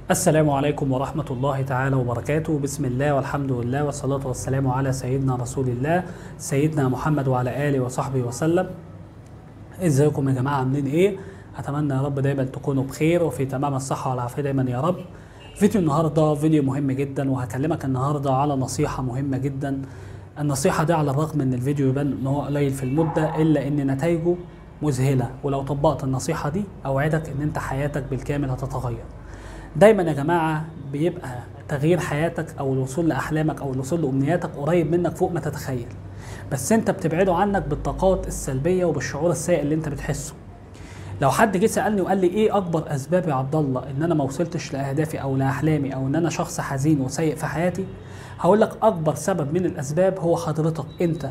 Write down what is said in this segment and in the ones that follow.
السلام عليكم ورحمة الله تعالى وبركاته بسم الله والحمد لله والصلاة والسلام على سيدنا رسول الله سيدنا محمد وعلى آله وصحبه وسلم ازيكم يا جماعة عاملين ايه اتمنى يا رب دايما تكونوا بخير وفي تمام الصحة والعافية دايما يا رب فيديو النهاردة فيديو مهم جدا وهكلمك النهاردة على نصيحة مهمة جدا النصيحة دي على الرغم ان الفيديو يبان ان هو قليل في المدة الا ان نتائجه مذهلة ولو طبقت النصيحة دي اوعدك ان انت حياتك بالكامل هتتغير دايما يا جماعه بيبقى تغيير حياتك او الوصول لاحلامك او الوصول لامنياتك قريب منك فوق ما تتخيل بس انت بتبعده عنك بالطاقات السلبيه وبالشعور السيء اللي انت بتحسه لو حد جه سالني وقال لي ايه اكبر اسباب يا عبد الله ان انا ما وصلتش لاهدافي او لاحلامي او ان انا شخص حزين وسيء في حياتي هقول لك اكبر سبب من الاسباب هو حضرتك انت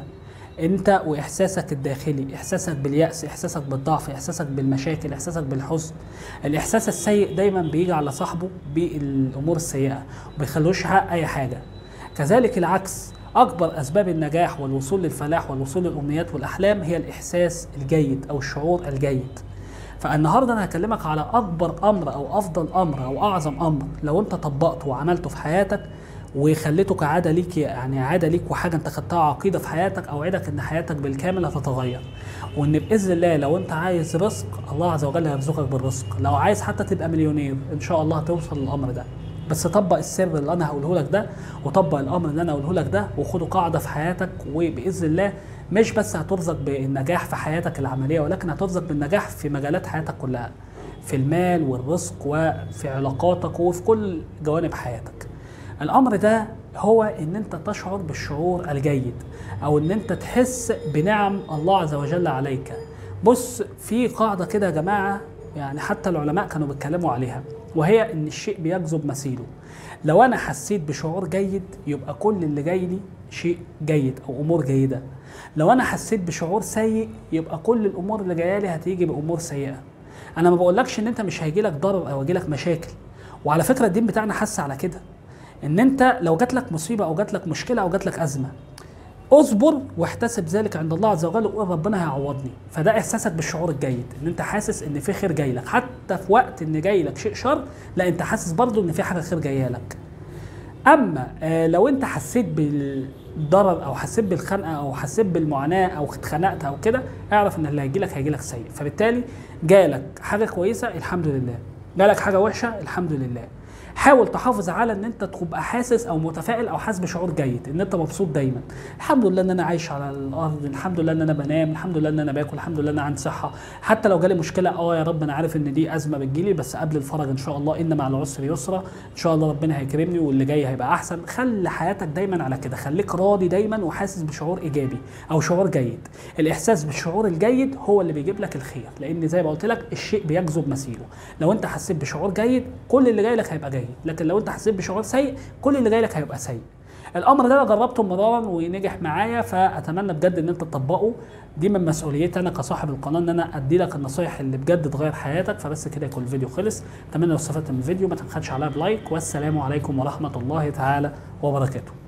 انت واحساسك الداخلي احساسك بالياس احساسك بالضعف احساسك بالمشاكل احساسك بالحزن الاحساس السيء دايما بيجي على صاحبه بالامور السيئه وبيخلوش يحقق اي حاجه كذلك العكس اكبر اسباب النجاح والوصول للفلاح والوصول للامنيات والاحلام هي الاحساس الجيد او الشعور الجيد فالنهارده انا هكلمك على اكبر امر او افضل امر او اعظم امر لو انت طبقته وعملته في حياتك وخليته كعاده ليك يعني عاده ليك وحاجه انت خدتها عقيده في حياتك اوعدك ان حياتك بالكامل هتتغير وان باذن الله لو انت عايز رزق الله عز وجل هيرزقك بالرزق لو عايز حتى تبقى مليونير ان شاء الله هتوصل للامر ده بس طبق السر اللي انا هقوله لك ده وطبق الامر اللي انا هقوله لك ده وخده قاعده في حياتك وباذن الله مش بس هترزق بالنجاح في حياتك العمليه ولكن هترزق بالنجاح في مجالات حياتك كلها في المال والرزق وفي علاقاتك وفي كل جوانب حياتك الامر ده هو ان انت تشعر بالشعور الجيد او ان انت تحس بنعم الله عز وجل عليك بص في قاعده كده يا جماعه يعني حتى العلماء كانوا بيتكلموا عليها وهي ان الشيء بيجذب مثيله لو انا حسيت بشعور جيد يبقى كل اللي جاي لي شيء جيد او امور جيده لو انا حسيت بشعور سيء يبقى كل الامور اللي جايه لي هتيجي بامور سيئه انا ما بقولكش ان انت مش هيجي لك ضرر او هيجي لك مشاكل وعلى فكره الدين بتاعنا حس على كده ان انت لو جات لك مصيبه او جات لك مشكله او جات لك ازمه اصبر واحتسب ذلك عند الله عز وجل وقول ربنا هيعوضني فده احساسك بالشعور الجيد ان انت حاسس ان في خير جاي لك حتى في وقت ان جاي لك شيء شر لا انت حاسس برضه ان في حاجه خير جايه لك اما آه لو انت حسيت بالضرر او حسيت بالخنقه او حسيت بالمعاناه او اتخنقت او كده اعرف ان اللي هيجي لك هيجي لك سيء فبالتالي جالك حاجه كويسه الحمد لله جالك حاجه وحشه الحمد لله حاول تحافظ على ان انت تبقى حاسس او متفائل او حاسس بشعور جيد ان انت مبسوط دايما الحمد لله ان انا عايش على الارض الحمد لله ان انا بنام الحمد لله ان انا باكل الحمد لله ان انا عندي صحه حتى لو جالي مشكله اه يا رب انا عارف ان دي ازمه بتجيلي بس قبل الفرج ان شاء الله ان مع العسر يسرا ان شاء الله ربنا هيكرمني واللي جاي هيبقى احسن خلي حياتك دايما على كده خليك راضي دايما وحاسس بشعور ايجابي او شعور جيد الاحساس بالشعور الجيد هو اللي بيجيب لك الخير لان زي ما قلت لك الشيء بيجذب مثيله لو انت حسيت بشعور جيد كل اللي جاي لك هيبقى جيد لكن لو انت حسيت بشعور سيء كل اللي جاي لك هيبقى سيء الامر ده انا جربته مرارا ونجح معايا فاتمنى بجد ان انت تطبقه دي من مسؤوليتي انا كصاحب القناه ان انا ادي لك النصايح اللي بجد تغير حياتك فبس كده يكون الفيديو خلص اتمنى لو استفدت من الفيديو ما تبخلش عليا بلايك والسلام عليكم ورحمه الله تعالى وبركاته